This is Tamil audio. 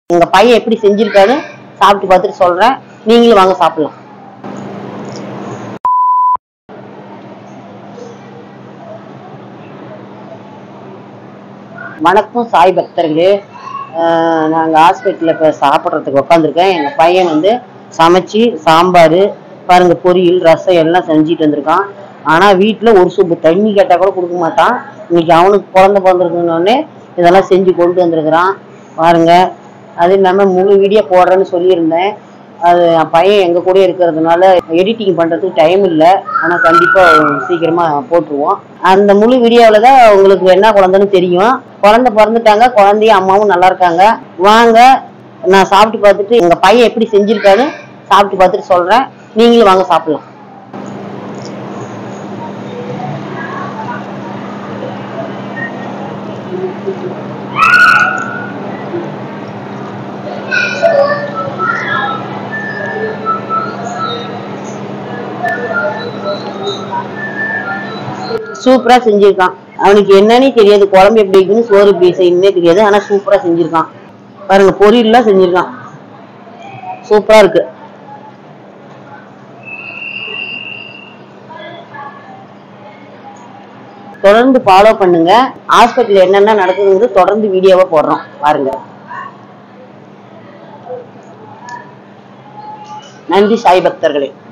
உங்க பையன் எப்படி செஞ்சிருக்கான்னு சாப்பிட்டு பார்த்துட்டு சொல்றேன் நீங்களும் வாங்க சாப்பிடலாம் வணக்கம் சாய் பக்தர்களே ஆஹ் நாங்க ஹாஸ்பிட்டல்ல இப்ப சாப்பிட்றதுக்கு உட்காந்துருக்கேன் எங்க பையன் வந்து சமைச்சு சாம்பார் பாருங்க பொரியல் ரசம் எல்லாம் செஞ்சுட்டு வந்திருக்கான் ஆனா வீட்டுல ஒரு சொம்பு தண்ணி கேட்டா கூட கொடுக்க மாட்டான் இன்னைக்கு அவனுக்கு குழந்தை பிறந்திருக்குன்னொடனே இதெல்லாம் செஞ்சு கொண்டு வந்திருக்கிறான் பாருங்க அது இல்லாம முழு வீடியோ போடுறேன்னு சொல்லியிருந்தேன் அது என் பையன் எங்க கூட இருக்கிறதுனால எடிட்டிங் பண்றதுக்கு டைம் இல்லை ஆனா கண்டிப்பா சீக்கிரமா போட்டுருவோம் அந்த முழு வீடியோவில் தான் உங்களுக்கு என்ன குழந்தைன்னு தெரியும் குழந்தை பிறந்துட்டாங்க குழந்தையும் அம்மாவும் நல்லா இருக்காங்க வாங்க நான் சாப்பிட்டு பார்த்துட்டு எங்க பையன் எப்படி செஞ்சிருக்கான்னு சாப்பிட்டு பார்த்துட்டு சொல்றேன் நீங்களும் வாங்க சாப்பிடலாம் சூப்பரா செஞ்சிருக்கான் அவனுக்கு என்னன்னே தெரியாது குழம்பு எப்படி இருக்குன்னு சோறு எப்படி செய்யணும்னே தெரியாது ஆனா சூப்பரா செஞ்சிருக்கான் பாருங்க பொரியல்லாம் செஞ்சிருக்கான் சூப்பரா இருக்கு தொடர்ந்து ஃபாலோ பண்ணுங்க ஹாஸ்பிட்டல் என்னென்ன நடக்குதுங்கிறது தொடர்ந்து வீடியோவா போடுறோம் பாருங்க நன்றி சாய் பக்தர்களே